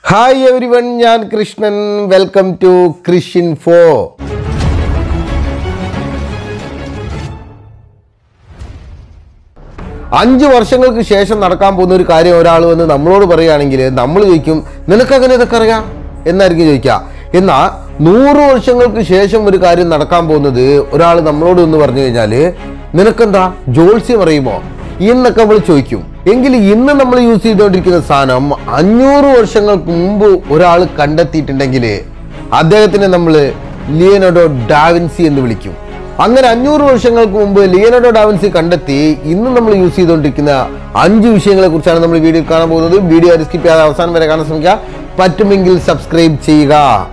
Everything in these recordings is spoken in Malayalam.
ഹായ് എവരി വൺ ഞാൻ കൃഷ്ണൻ വെൽക്കം ടു കൃഷിൻ ഫോ അഞ്ച് വർഷങ്ങൾക്ക് ശേഷം നടക്കാൻ പോകുന്ന ഒരു കാര്യം ഒരാൾ വന്ന് നമ്മളോട് പറയുകയാണെങ്കിൽ നമ്മൾ ചോദിക്കും നിനക്കങ്ങനെ ഇതൊക്കെ അറിയാം എന്നായിരിക്കും ചോദിക്കുക എന്നാൽ നൂറ് വർഷങ്ങൾക്ക് ശേഷം ഒരു കാര്യം നടക്കാൻ പോകുന്നത് ഒരാൾ നമ്മളോട് എന്ന് പറഞ്ഞു കഴിഞ്ഞാൽ നിനക്കെന്താ ജോത്സ്യം അറിയുമോ എന്നൊക്കെ നമ്മൾ ചോദിക്കും എങ്കിൽ ഇന്ന് നമ്മൾ യൂസ് ചെയ്തുകൊണ്ടിരിക്കുന്ന സാധനം അഞ്ഞൂറ് വർഷങ്ങൾക്ക് മുമ്പ് ഒരാൾ കണ്ടെത്തിയിട്ടുണ്ടെങ്കിൽ അദ്ദേഹത്തിനെ നമ്മൾ ലിയനോഡോ ഡാവിൻസി എന്ന് വിളിക്കും അങ്ങനെ അഞ്ഞൂറ് വർഷങ്ങൾക്ക് മുമ്പ് ലിയനോഡോ ഡാവിൻസി കണ്ടെത്തി ഇന്ന് നമ്മൾ യൂസ് ചെയ്തുകൊണ്ടിരിക്കുന്ന അഞ്ച് വിഷയങ്ങളെ കുറിച്ചാണ് നമ്മൾ വീഡിയോയിൽ കാണാൻ പോകുന്നത് വീഡിയോ സ്കിപ്പ് ചെയ്യാതെ അവസാനം വരെ കാണാൻ ശ്രമിക്കുക പറ്റുമെങ്കിൽ സബ്സ്ക്രൈബ് ചെയ്യുക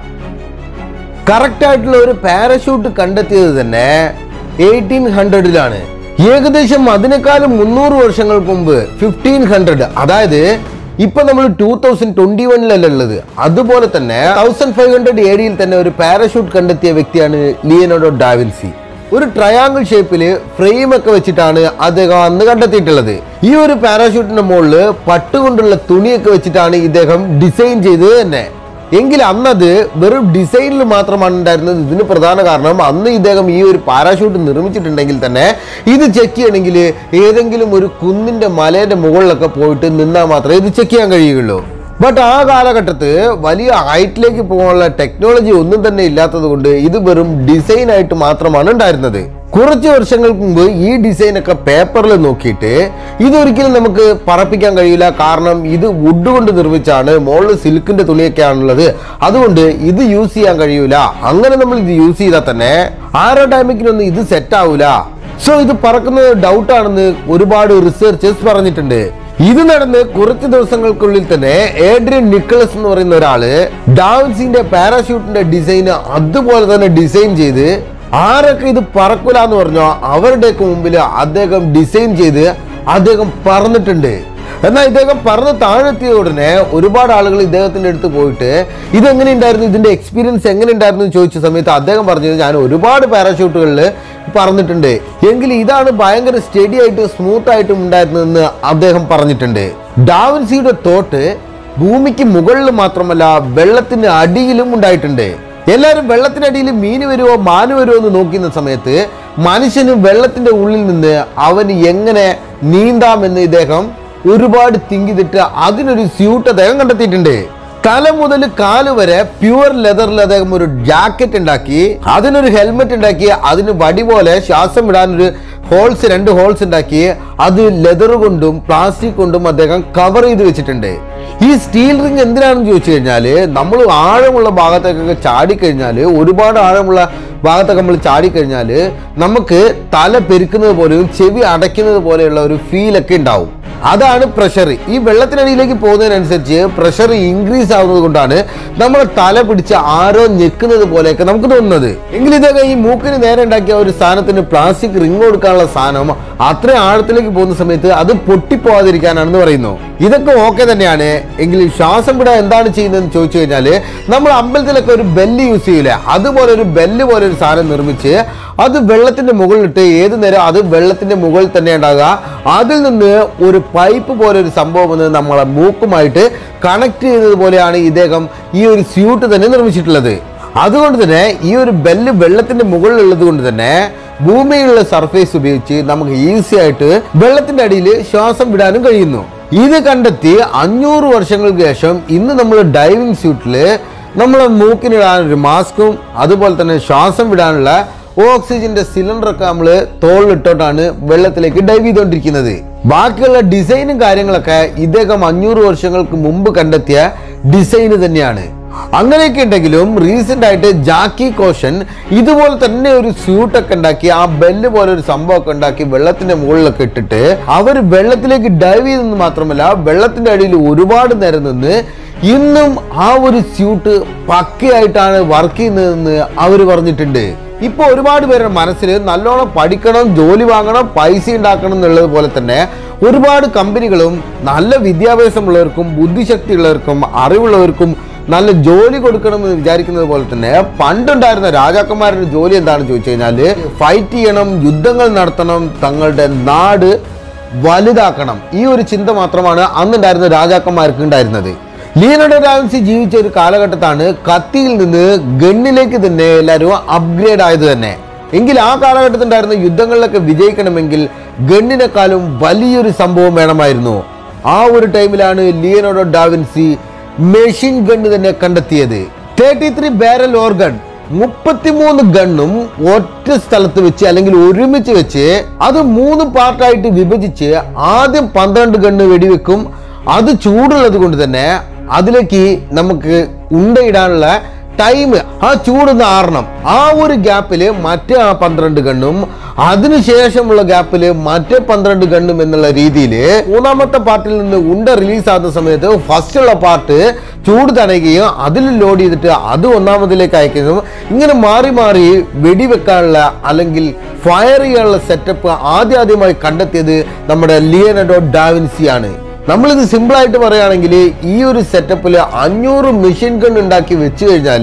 കറക്റ്റ് ആയിട്ടുള്ള ഒരു പാരഷൂട്ട് കണ്ടെത്തിയത് തന്നെ എയ്റ്റീൻ ഹൺഡ്രഡിലാണ് ഏകദേശം അതിനേക്കാളും മുന്നൂറ് വർഷങ്ങൾക്ക് മുമ്പ് ഫിഫ്റ്റീൻ ഹൺഡ്രഡ് അതായത് ഇപ്പൊ നമ്മൾ ടൂ തൗസൻഡ് ട്വന്റി വണ്ണിലല്ല ഉള്ളത് അതുപോലെ തന്നെ തൗസൻഡ് ഫൈവ് ഹൺഡ്രഡ് എ ഡിയിൽ തന്നെ ഒരു പാരഷൂട്ട് കണ്ടെത്തിയ വ്യക്തിയാണ് ലിയനോഡോ ഡാവിൻസി ഒരു ട്രയാങ്കിൾ ഷേപ്പില് ഫ്രെയിം ഒക്കെ വെച്ചിട്ടാണ് അദ്ദേഹം അന്ന് കണ്ടെത്തിയിട്ടുള്ളത് ഈ ഒരു പാരാഷൂട്ടിന്റെ മുകളിൽ പട്ടുകൊണ്ടുള്ള തുണിയൊക്കെ വെച്ചിട്ടാണ് ഇദ്ദേഹം ഡിസൈൻ ചെയ്തത് തന്നെ എങ്കിൽ അന്നത് വെറും ഡിസൈനിൽ മാത്രമാണ് ഉണ്ടായിരുന്നത് ഇതിന് പ്രധാന കാരണം അന്ന് ഇദ്ദേഹം ഈ ഒരു പാരാഷൂട്ട് നിർമ്മിച്ചിട്ടുണ്ടെങ്കിൽ തന്നെ ഇത് ചെക്ക് ചെയ്യണമെങ്കിൽ ഏതെങ്കിലും ഒരു കുന്നിന്റെ മലയുടെ മുകളിലൊക്കെ പോയിട്ട് നിന്നാൽ മാത്രമേ ഇത് ചെക്ക് ചെയ്യാൻ കഴിയുകയുള്ളൂ ബട്ട് ആ കാലഘട്ടത്ത് വലിയ ഹൈറ്റിലേക്ക് പോകാനുള്ള ടെക്നോളജി ഒന്നും തന്നെ ഇല്ലാത്തത് കൊണ്ട് ഇത് വെറും ഡിസൈൻ ആയിട്ട് മാത്രമാണ് ഉണ്ടായിരുന്നത് കുറച്ച് വർഷങ്ങൾക്ക് മുമ്പ് ഈ ഡിസൈൻ ഒക്കെ പേപ്പറിൽ നോക്കിയിട്ട് ഇതൊരിക്കലും നമുക്ക് പറപ്പിക്കാൻ കഴിയില്ല കാരണം ഇത് വുഡ് കൊണ്ട് നിർമ്മിച്ചാണ് മുകളിൽ സിൽക്കിന്റെ തുണിയൊക്കെയാണുള്ളത് അതുകൊണ്ട് ഇത് യൂസ് ചെയ്യാൻ കഴിയൂല അങ്ങനെ നമ്മൾ ഇത് യൂസ് ചെയ്താൽ തന്നെ ആരോഡൈമിക്കിനൊന്നും ഇത് സെറ്റ് ആവൂല സോ ഇത് പറക്കുന്നത് ഡൗട്ട് ആണെന്ന് ഒരുപാട് റിസർച്ചേഴ്സ് പറഞ്ഞിട്ടുണ്ട് ഇത് നടന്ന് കുറച്ച് ദിവസങ്ങൾക്കുള്ളിൽ തന്നെ ഏഡ്രിയൻ നിക്കളസ് എന്ന് പറയുന്ന ഒരാള് ഡാൻസിന്റെ പാരാഷൂട്ടിന്റെ ഡിസൈൻ അതുപോലെ തന്നെ ഡിസൈൻ ചെയ്ത് ആരൊക്കെ ഇത് പറക്കൂല എന്ന് പറഞ്ഞോ അവരുടെയൊക്കെ മുമ്പിൽ അദ്ദേഹം ഡിസൈൻ ചെയ്ത് അദ്ദേഹം പറന്നിട്ടുണ്ട് എന്നാൽ ഇദ്ദേഹം പറന്ന് താഴെത്തിയ ഉടനെ ഒരുപാട് ആളുകൾ ഇദ്ദേഹത്തിന്റെ അടുത്ത് പോയിട്ട് ഇതെങ്ങനെ ഉണ്ടായിരുന്നു ഇതിന്റെ എക്സ്പീരിയൻസ് എങ്ങനെ ഉണ്ടായിരുന്നു എന്ന് ചോദിച്ച സമയത്ത് അദ്ദേഹം പറഞ്ഞത് ഞാൻ ഒരുപാട് പാരാഷൂട്ടുകളിൽ പറന്നിട്ടുണ്ട് എങ്കിൽ ഇതാണ് ഭയങ്കര സ്റ്റഡി ആയിട്ട് സ്മൂത്ത് ആയിട്ടും ഉണ്ടായിരുന്നതെന്ന് അദ്ദേഹം പറഞ്ഞിട്ടുണ്ട് ഡാവിൻസിയുടെ തോട്ട് ഭൂമിക്ക് മുകളിൽ മാത്രമല്ല വെള്ളത്തിന് അടിയിലും ഉണ്ടായിട്ടുണ്ട് എല്ലാവരും വെള്ളത്തിനടിയിൽ മീൻ വരുമോ മാന് വരുമോ എന്ന് നോക്കുന്ന സമയത്ത് മനുഷ്യന് വെള്ളത്തിന്റെ ഉള്ളിൽ നിന്ന് അവന് എങ്ങനെ നീന്താമെന്ന് ഇദ്ദേഹം ഒരുപാട് തിങ്കി തിട്ട് അതിനൊരു സ്യൂട്ട് അദ്ദേഹം കണ്ടെത്തിയിട്ടുണ്ട് തല മുതൽ കാല് വരെ പ്യുവർ ലെതറിൽ അദ്ദേഹം ഒരു ജാക്കറ്റ് ഉണ്ടാക്കി അതിനൊരു ഹെൽമെറ്റ് ഉണ്ടാക്കി അതിന് വടി പോലെ ശ്വാസം വിടാൻ ഒരു ഹോൾസ് രണ്ട് ഹോൾസ് ഉണ്ടാക്കി അത് ലെതർ കൊണ്ടും പ്ലാസ്റ്റിക് കൊണ്ടും അദ്ദേഹം കവർ ചെയ്ത് വെച്ചിട്ടുണ്ട് ഈ സ്റ്റീൽ റിംഗ് എന്തിനാണെന്ന് ചോദിച്ചു കഴിഞ്ഞാൽ നമ്മൾ ആഴമുള്ള ഭാഗത്തേക്കൊക്കെ ചാടിക്കഴിഞ്ഞാൽ ഒരുപാട് ആഴമുള്ള ഭാഗത്തൊക്കെ നമ്മൾ ചാടിക്കഴിഞ്ഞാൽ നമുക്ക് തല പെരുക്കുന്നത് പോലെയും ചെവി അടയ്ക്കുന്നത് പോലെയുള്ള ഒരു ഫീലൊക്കെ ഉണ്ടാവും അതാണ് പ്രഷർ ഈ വെള്ളത്തിനടിയിലേക്ക് പോകുന്നതിനനുസരിച്ച് പ്രഷർ ഇൻക്രീസ് ആവുന്നത് കൊണ്ടാണ് നമ്മൾ തല പിടിച്ച് ആരോ ഞെക്കുന്നത് പോലെയൊക്കെ നമുക്ക് തോന്നുന്നത് എങ്കിൽ ഇതൊക്കെ ഈ മൂക്കിന് നേരെ ഉണ്ടാക്കിയ ഒരു സാധനത്തിന് പ്ലാസ്റ്റിക് റിങ് കൊടുക്കാനുള്ള സാധനം അത്ര ആഴത്തിലേക്ക് പോകുന്ന സമയത്ത് അത് പൊട്ടിപ്പോവാതിരിക്കാനാണെന്ന് പറയുന്നു ഇതൊക്കെ ഓക്കെ തന്നെയാണ് എങ്കിൽ ശ്വാസം വിടാൻ എന്താണ് ചെയ്യുന്നതെന്ന് ചോദിച്ചു കഴിഞ്ഞാൽ നമ്മൾ അമ്പലത്തിലൊക്കെ ഒരു ബെല്ല് യൂസ് ചെയ്യില്ലേ അതുപോലെ ഒരു ബെല്ല് പോലെ ഒരു സാധനം നിർമ്മിച്ച് അത് വെള്ളത്തിന്റെ മുകളിലിട്ട് ഏത് നേരം അത് വെള്ളത്തിന്റെ മുകളിൽ തന്നെ ഉണ്ടാകുക അതിൽ നിന്ന് ഒരു പൈപ്പ് പോലെ ഒരു സംഭവം വന്ന് നമ്മളെ മൂക്കുമായിട്ട് കണക്ട് ചെയ്യുന്നത് പോലെയാണ് ഇദ്ദേഹം ഈ ഒരു സ്യൂട്ട് തന്നെ നിർമ്മിച്ചിട്ടുള്ളത് അതുകൊണ്ട് തന്നെ ഈ ഒരു ബെല്ല് വെള്ളത്തിന്റെ മുകളിലുള്ളത് കൊണ്ട് തന്നെ ഭൂമിയിലുള്ള സർഫേസ് ഉപയോഗിച്ച് നമുക്ക് ഈസി ആയിട്ട് വെള്ളത്തിന്റെ അടിയിൽ ശ്വാസം വിടാനും കഴിയുന്നു ഇത് കണ്ടെത്തി അഞ്ഞൂറ് വർഷങ്ങൾക്ക് ശേഷം ഇന്ന് നമ്മൾ ഡൈവിംഗ് സ്യൂട്ടില് നമ്മളെ മൂക്കിനിടാൻ ഒരു മാസ്കും അതുപോലെ തന്നെ ശ്വാസം വിടാനുള്ള ഓക്സിജന്റെ സിലിണ്ടറൊക്കെ നമ്മൾ തോളിലിട്ടോട്ടാണ് വെള്ളത്തിലേക്ക് ഡൈവ് ചെയ്തുകൊണ്ടിരിക്കുന്നത് ബാക്കിയുള്ള ഡിസൈനും കാര്യങ്ങളൊക്കെ ഇദ്ദേഹം അഞ്ഞൂറ് വർഷങ്ങൾക്ക് മുമ്പ് കണ്ടെത്തിയ ഡിസൈന് തന്നെയാണ് അങ്ങനെയൊക്കെ ഉണ്ടെങ്കിലും റീസെന്റ് ആയിട്ട് ജാക്കി കോഷൻ ഇതുപോലെ തന്നെ ഒരു സ്യൂട്ടൊക്കെ ഉണ്ടാക്കി ആ ബെല്ല് പോലെ ഒരു സംഭവമൊക്കെ ഉണ്ടാക്കി വെള്ളത്തിന്റെ മുകളിലൊക്കെ ഇട്ടിട്ട് അവർ വെള്ളത്തിലേക്ക് ഡൈവ് ചെയ്തെന്ന് മാത്രമല്ല വെള്ളത്തിന്റെ അടിയിൽ ഒരുപാട് നേരം നിന്ന് ഇന്നും ആ ഒരു സ്യൂട്ട് പക്കയായിട്ടാണ് വർക്ക് ചെയ്യുന്നതെന്ന് അവർ പറഞ്ഞിട്ടുണ്ട് ഇപ്പൊ ഒരുപാട് പേരുടെ മനസ്സിൽ നല്ലോണം പഠിക്കണം ജോലി വാങ്ങണം പൈസ ഉണ്ടാക്കണം എന്നുള്ളത് പോലെ തന്നെ ഒരുപാട് കമ്പനികളും നല്ല വിദ്യാഭ്യാസമുള്ളവർക്കും ബുദ്ധിശക്തി ഉള്ളവർക്കും അറിവുള്ളവർക്കും നല്ല ജോലി കൊടുക്കണമെന്ന് വിചാരിക്കുന്നത് പോലെ തന്നെ പണ്ടുണ്ടായിരുന്ന രാജാക്കന്മാരുടെ ജോലി എന്താണെന്ന് ചോദിച്ചു കഴിഞ്ഞാൽ ഫൈറ്റ് ചെയ്യണം യുദ്ധങ്ങൾ നടത്തണം തങ്ങളുടെ നാട് വലുതാക്കണം ഈ ഒരു ചിന്ത മാത്രമാണ് അന്നുണ്ടായിരുന്ന രാജാക്കന്മാർക്ക് ഉണ്ടായിരുന്നത് ലിയനോഡോ ഡാവിൻസി ജീവിച്ച ഒരു കാലഘട്ടത്താണ് കത്തിയിൽ നിന്ന് ഗണ്ണിലേക്ക് തന്നെ എല്ലാവരും അപ്ഗ്രേഡ് ആയത് തന്നെ എങ്കിൽ ആ കാലഘട്ടത്തിലുണ്ടായിരുന്ന യുദ്ധങ്ങളിലൊക്കെ വിജയിക്കണമെങ്കിൽ ഗണ്ണിനെക്കാളും വലിയൊരു സംഭവം വേണമായിരുന്നു ആ ഒരു ടൈമിലാണ് ലിയനോഡോ ഡാവിൻസി മെഷീൻ ഗണ്ണ് തന്നെ കണ്ടെത്തിയത് തേർട്ടി ത്രീ ബാരൽ ഓർഗൺ മുപ്പത്തിമൂന്ന് ഗണ്ണും ഒറ്റ സ്ഥലത്ത് വെച്ച് അല്ലെങ്കിൽ ഒരുമിച്ച് വെച്ച് അത് മൂന്ന് പാർട്ടായിട്ട് വിഭജിച്ച് ആദ്യം പന്ത്രണ്ട് ഗണ്ണ് വെടിവെക്കും അത് ചൂടുള്ളത് കൊണ്ട് തന്നെ അതിലേക്ക് നമുക്ക് ഉണ്ടയിടാനുള്ള ടൈം ആ ചൂടുന്ന് ആറണം ആ ഒരു ഗ്യാപ്പില് മറ്റേ ആ പന്ത്രണ്ട് ഗണ്ണും അതിനുശേഷമുള്ള ഗ്യാപ്പില് മറ്റേ പന്ത്രണ്ട് ഗണ്ണും എന്നുള്ള രീതിയിൽ മൂന്നാമത്തെ പാർട്ടിൽ നിന്ന് ഉണ്ട റിലീസ് ആകുന്ന സമയത്ത് ഫസ്റ്റ് ഉള്ള പാർട്ട് ചൂട് തടയുകയും അതിൽ ലോഡ് ചെയ്തിട്ട് അത് ഒന്നാമതിലേക്ക് അയക്കുകയും ഇങ്ങനെ മാറി മാറി വെടിവെക്കാനുള്ള അല്ലെങ്കിൽ ഫയർ ചെയ്യാനുള്ള സെറ്റപ്പ് ആദ്യാദ്യമായി കണ്ടെത്തിയത് നമ്മുടെ ലിയനഡോ ഡാവിൻസിയാണ് നമ്മളിത് സിമ്പിൾ ആയിട്ട് പറയുകയാണെങ്കിൽ ഈ ഒരു സെറ്റപ്പിൽ അഞ്ഞൂറ് മെഷീൻ ഗൺ ഉണ്ടാക്കി വെച്ച് കഴിഞ്ഞാൽ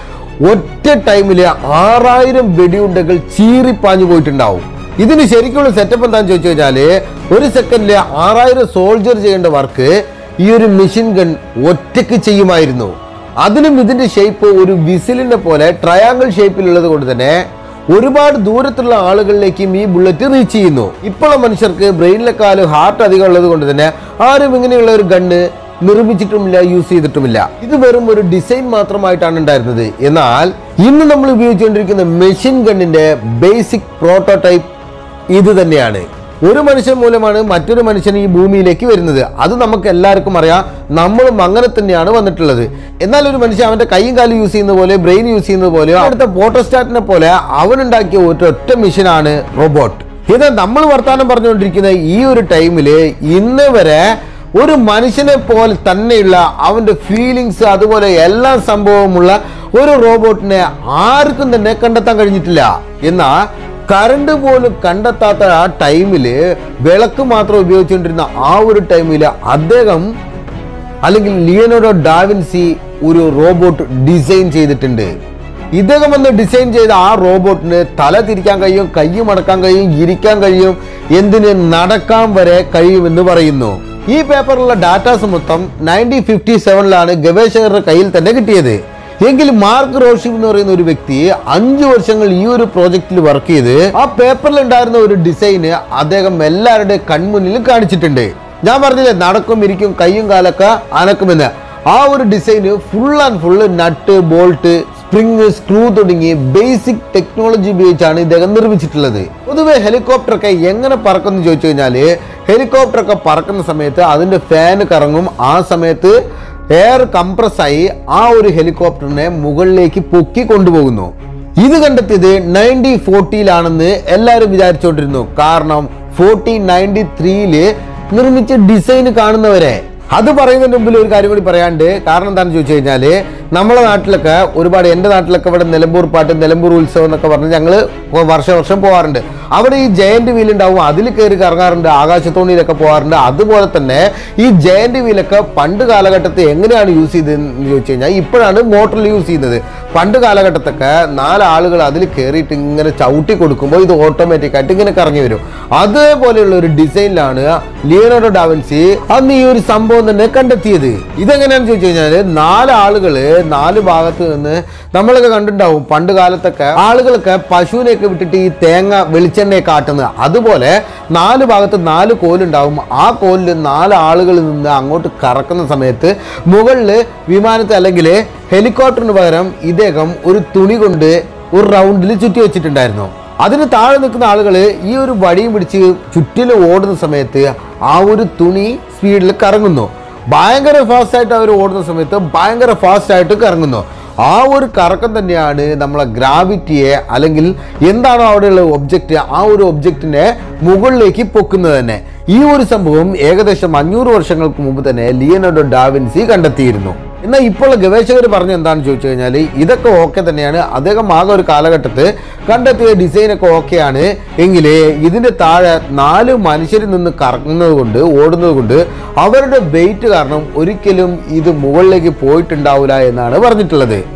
ഒറ്റ ടൈമിൽ ആറായിരം വെടിയുണ്ടകൾ ചീറിപ്പാഞ്ഞു പോയിട്ടുണ്ടാവും ഇതിന് ശരിക്കുള്ള സെറ്റപ്പ് എന്താണെന്ന് ചോദിച്ചു കഴിഞ്ഞാൽ ഒരു സെക്കൻഡിൽ ആറായിരം സോൾജർ ചെയ്യേണ്ട വർക്ക് ഈ ഒരു മെഷീൻ ഗൺ ഒറ്റയ്ക്ക് ചെയ്യുമായിരുന്നു അതിനും ഇതിന്റെ ഷേപ്പ് ഒരു വിസിലിനെ പോലെ ട്രയാങ്കിൾ ഷേപ്പിലുള്ളത് കൊണ്ട് തന്നെ ഒരുപാട് ദൂരത്തുള്ള ആളുകളിലേക്കും ഈ ബുള്ളറ്റ് റീച്ച് ചെയ്യുന്നു ഇപ്പോഴുള്ള മനുഷ്യർക്ക് ബ്രെയിനിലെക്കാളും ഹാർട്ട് അധികം ഉള്ളത് കൊണ്ട് തന്നെ ആരും ഇങ്ങനെയുള്ള ഒരു ഗണ്ണ് നിർമ്മിച്ചിട്ടുമില്ല യൂസ് ചെയ്തിട്ടുമില്ല ഇത് വെറും ഒരു ഡിസൈൻ മാത്രമായിട്ടാണ് ഉണ്ടായിരുന്നത് എന്നാൽ ഇന്ന് നമ്മൾ ഉപയോഗിച്ചുകൊണ്ടിരിക്കുന്ന മെഷീൻ ഗണ്ണിന്റെ ബേസിക് പ്രോട്ടോടൈപ്പ് ഇത് തന്നെയാണ് ഒരു മനുഷ്യൻ മൂലമാണ് മറ്റൊരു മനുഷ്യൻ ഈ ഭൂമിയിലേക്ക് വരുന്നത് അത് നമുക്ക് എല്ലാവർക്കും അറിയാം നമ്മളും അങ്ങനെ തന്നെയാണ് വന്നിട്ടുള്ളത് എന്നാൽ ഒരു മനുഷ്യൻ അവന്റെ കൈയും കാലും യൂസ് ചെയ്യുന്ന പോലെ ബ്രെയിൻ യൂസ് ചെയ്യുന്ന പോലെ അടുത്ത ഫോട്ടോസ്റ്റാറ്റിനെ പോലെ അവനുണ്ടാക്കിയ ഒറ്റ മിഷനാണ് റോബോട്ട് ഇത് നമ്മൾ വർത്തമാനം പറഞ്ഞുകൊണ്ടിരിക്കുന്ന ഈ ഒരു ടൈമില് ഇന്ന് വരെ ഒരു മനുഷ്യനെ പോലെ തന്നെയുള്ള അവന്റെ ഫീലിങ്സ് അതുപോലെ എല്ലാ സംഭവമുള്ള ഒരു റോബോട്ടിനെ ആർക്കും തന്നെ കണ്ടെത്താൻ കഴിഞ്ഞിട്ടില്ല എന്നാ കറണ്ട് പോലും കണ്ടെത്താത്ത ആ ടൈമില് വിളക്ക് മാത്രം ഉപയോഗിച്ചുകൊണ്ടിരുന്ന ആ ഒരു ടൈമില് അദ്ദേഹം അല്ലെങ്കിൽ ലിയനോഡോ ഡാവിൻസി ഒരു റോബോട്ട് ഡിസൈൻ ചെയ്തിട്ടുണ്ട് ഇദ്ദേഹം വന്ന് ഡിസൈൻ ചെയ്ത ആ റോബോട്ടിന് തല തിരിക്കാൻ കഴിയും കൈ മടക്കാൻ കഴിയും ഇരിക്കാൻ കഴിയും എന്തിന് നടക്കാൻ വരെ കഴിയുമെന്ന് പറയുന്നു ഈ പേപ്പറിലുള്ള ഡാറ്റാസ് മൊത്തം നയൻറ്റീൻ ഫിഫ്റ്റി സെവനിലാണ് ഗവേഷകരുടെ കയ്യിൽ തന്നെ കിട്ടിയത് എങ്കിൽ മാർക്ക് റോഷിം എന്ന് പറയുന്ന ഒരു വ്യക്തി അഞ്ചു വർഷങ്ങൾ ഈ ഒരു പ്രോജക്റ്റിൽ വർക്ക് ചെയ്ത് ആ പേപ്പറിൽ ഉണ്ടായിരുന്ന ഒരു ഡിസൈന് അദ്ദേഹം എല്ലാവരുടെ കൺമുന്നിൽ കാണിച്ചിട്ടുണ്ട് ഞാൻ പറഞ്ഞില്ലേ നടക്കും ഇരിക്കും കയ്യും കാലൊക്കെ അനക്കുമെന്ന് ആ ഒരു ഡിസൈന് full and full nut bolt spring screw തുടങ്ങി ബേസിക് ടെക്നോളജി ഉപയോഗിച്ചാണ് ഇദ്ദേഹം നിർമ്മിച്ചിട്ടുള്ളത് പൊതുവെ ഹെലികോപ്റ്റർ ഒക്കെ എങ്ങനെ പറക്കുന്നു ചോദിച്ചു കഴിഞ്ഞാല് ഹെലികോപ്റ്റർ ഒക്കെ പറക്കുന്ന സമയത്ത് അതിന്റെ ഫാൻ കറങ്ങും ആ സമയത്ത് എയർ കംപ്രസ് ആയി ആ ഒരു ഹെലികോപ്റ്ററിനെ മുകളിലേക്ക് പൊക്കി കൊണ്ടുപോകുന്നു ഇത് കണ്ടെത്തിയത് നയൻറ്റീൻ ഫോർട്ടിയിലാണെന്ന് എല്ലാവരും വിചാരിച്ചുകൊണ്ടിരുന്നു കാരണം ഫോർട്ടീൻ നയൻറ്റി ത്രീയില് നിർമ്മിച്ച ഡിസൈൻ കാണുന്നവരെ അത് പറയുന്നതിന് മുമ്പിൽ ഒരു കാര്യം കൂടി പറയാണ്ട് കാരണം എന്താണെന്ന് ചോദിച്ചു കഴിഞ്ഞാല് നമ്മളെ നാട്ടിലൊക്കെ ഒരുപാട് എൻ്റെ നാട്ടിലൊക്കെ ഇവിടെ നിലമ്പൂർ പാട്ട് നിലമ്പൂർ ഉത്സവം എന്നൊക്കെ പറഞ്ഞ് ഞങ്ങൾ വർഷം വർഷം പോകാറുണ്ട് അവിടെ ഈ ജയന്റ് വീൽ ഉണ്ടാവും അതിൽ കയറി കറങ്ങാറുണ്ട് ആകാശത്തോണിയിലൊക്കെ പോകാറുണ്ട് അതുപോലെ തന്നെ ഈ ജയന്റ് വീലൊക്കെ പണ്ട് കാലഘട്ടത്തിൽ എങ്ങനെയാണ് യൂസ് ചെയ്തതെന്ന് ചോദിച്ചു കഴിഞ്ഞാൽ ഇപ്പോഴാണ് മോട്ടറിൽ യൂസ് ചെയ്യുന്നത് പണ്ട് കാലഘട്ടത്തൊക്കെ നാലാളുകൾ അതിൽ കയറിയിട്ട് ഇങ്ങനെ ചവിട്ടി കൊടുക്കുമ്പോൾ ഇത് ഓട്ടോമാറ്റിക് ആയിട്ട് ഇങ്ങനെ കറങ്ങി വരും അതേപോലെയുള്ള ഒരു ഡിസൈനിലാണ് ലിയോണോഡോ ഡാവൻസി അന്ന് ഈ ഒരു സംഭവം തന്നെ കണ്ടെത്തിയത് ഇതെങ്ങനെയാണെന്ന് ചോദിച്ചു കഴിഞ്ഞാല് നാല് ആളുകള് നാല് ഭാഗത്ത് നിന്ന് നമ്മളൊക്കെ കണ്ടിട്ടുണ്ടാവും പണ്ട് കാലത്തൊക്കെ ആളുകളൊക്കെ പശുവിനെയൊക്കെ വിട്ടിട്ട് ഈ തേങ്ങ വെളിച്ചെണ്ണയൊക്കെ ആട്ടുന്നത് അതുപോലെ നാല് ഭാഗത്ത് നാല് കോലുണ്ടാവും ആ കോലിൽ നാല് ആളുകൾ നിന്ന് അങ്ങോട്ട് കറക്കുന്ന സമയത്ത് മുകളിൽ വിമാനത്തെ അല്ലെങ്കിൽ ഹെലികോപ്റ്ററിന് പകരം ഇദ്ദേഹം ഒരു തുണി കൊണ്ട് ഒരു റൗണ്ടിൽ ചുറ്റി വെച്ചിട്ടുണ്ടായിരുന്നു അതിന് താഴെ നിൽക്കുന്ന ആളുകൾ ഈ ഒരു വടിയും പിടിച്ച് ചുറ്റിലും ഓടുന്ന സമയത്ത് ആ ഒരു തുണി സ്പീഡിൽ കറങ്ങുന്നു ഭയങ്കര ഫാസ്റ്റ് ആയിട്ട് അവർ ഓടുന്ന സമയത്ത് ഭയങ്കര ഫാസ്റ്റ് ആയിട്ട് കറങ്ങുന്നു ആ ഒരു കറക്കം തന്നെയാണ് നമ്മളെ ഗ്രാവിറ്റിയെ അല്ലെങ്കിൽ എന്താണോ അവിടെയുള്ള ഒബ്ജക്റ്റ് ആ ഒരു ഒബ്ജക്റ്റിനെ മുകളിലേക്ക് പൊക്കുന്നത് തന്നെ ഈ ഒരു സംഭവം ഏകദേശം അഞ്ഞൂറ് വർഷങ്ങൾക്ക് മുമ്പ് തന്നെ ലിയനോഡോ ഡാവിൻസി കണ്ടെത്തിയിരുന്നു എന്നാൽ ഇപ്പോൾ ഗവേഷകർ പറഞ്ഞ എന്താണെന്ന് ചോദിച്ചു കഴിഞ്ഞാൽ ഇതൊക്കെ ഓക്കെ തന്നെയാണ് അദ്ദേഹം ആകെ ഒരു കാലഘട്ടത്തിൽ കണ്ടെത്തിയ ഡിസൈനൊക്കെ ഓക്കെയാണ് എങ്കിൽ ഇതിന്റെ താഴെ നാല് മനുഷ്യരിൽ നിന്ന് കറങ്ങുന്നത് കൊണ്ട് ഓടുന്നത് കൊണ്ട് അവരുടെ വെയിറ്റ് കാരണം ഒരിക്കലും ഇത് മുകളിലേക്ക് പോയിട്ടുണ്ടാവില്ല എന്നാണ് പറഞ്ഞിട്ടുള്ളത്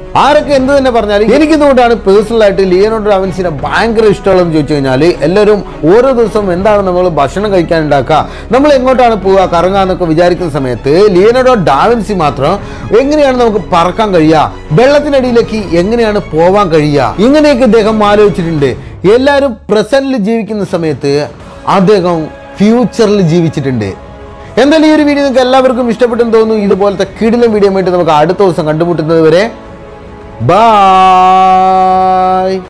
ആരൊക്കെ എന്ത് തന്നെ പറഞ്ഞാലും എനിക്കിതുകൊണ്ടാണ് പേഴ്സണൽ ആയിട്ട് ലിയനോഡോ ഡാവിൻസിനെ ഭയങ്കര ഇഷ്ടമുള്ളതെന്ന് ചോദിച്ചു കഴിഞ്ഞാൽ എല്ലാവരും ഓരോ ദിവസവും എന്താണ് നമ്മൾ ഭക്ഷണം കഴിക്കാൻ ഉണ്ടാക്കുക നമ്മൾ എങ്ങോട്ടാണ് പോവുക കറങ്ങുക എന്നൊക്കെ വിചാരിക്കുന്ന സമയത്ത് ലിയനോഡോ ഡാവിൻസി മാത്രം എങ്ങനെയാണ് നമുക്ക് പറക്കാൻ കഴിയുക വെള്ളത്തിനടിയിലേക്ക് എങ്ങനെയാണ് പോവാൻ കഴിയുക ഇങ്ങനെയൊക്കെ ഇദ്ദേഹം ആലോചിച്ചിട്ടുണ്ട് എല്ലാവരും പ്രസന്റിൽ ജീവിക്കുന്ന സമയത്ത് അദ്ദേഹം ഫ്യൂച്ചറിൽ ജീവിച്ചിട്ടുണ്ട് എന്തായാലും ഈ ഒരു വീഡിയോ നിങ്ങൾക്ക് എല്ലാവർക്കും ഇഷ്ടപ്പെട്ടെന്ന് തോന്നുന്നു ഇതുപോലത്തെ കിടിലം വീഡിയോ ആയിട്ട് നമുക്ക് അടുത്ത ദിവസം കണ്ടുമുട്ടുന്നത് വരെ ബൈ